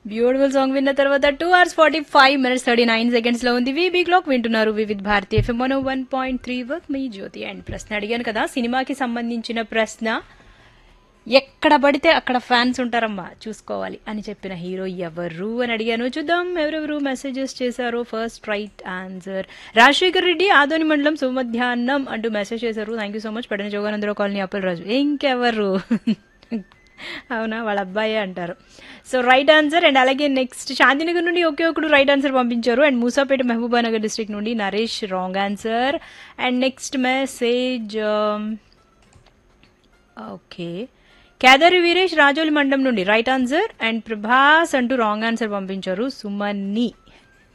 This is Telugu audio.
బ్యూటిఫుల్ సాంగ్ విన్న తర్వాత two hours forty five minutes thirty nine seconds లో ఉంది వీబీ క్లాక్ వింటున్నారు Vividh Bharati FM one one point three వర్క్ మీ జ్యోతి అండ్ ప్రశ్న అడిగాను కదా సినిమాకి సంబంధించిన ప్రశ్న ఎక్కడ పడితే అక్కడ ఫ్యాన్స్ ఉంటారమ్మా చూసుకోవాలి అని చెప్పిన హీరో ఎవరు అని అడిగాను చూద్దాం ఎవరెవరు మెసేజెస్ చేశారు first right answer Rajasekhar Reddy Adoni మండలం సుమధ్యాహ్నం అంటూ మెసేజ్ చేశారు థ్యాంక్ యూ సో మచ్ పడిన జోగానందరావు కాలనీ అప్పలరాజు ఇంకెవరు అవునా వాళ్ళ అబ్బాయే అంటారు సో రైట్ ఆన్సర్ అండ్ అలాగే నెక్స్ట్ శాంతినగర్ నుండి ఒకే ఒకడు రైట్ ఆన్సర్ పంపించారు అండ్ మూసాపేట మహబూబానగర్ డిస్ట్రిక్ట్ నుండి Naresh wrong answer and next message okay Kedari Veeresh Rajoli మండలం నుండి రైట్ ఆన్సర్ అండ్ ప్రభాస్ అంటూ రాంగ్ ఆన్సర్ పంపించారు సుమన్ని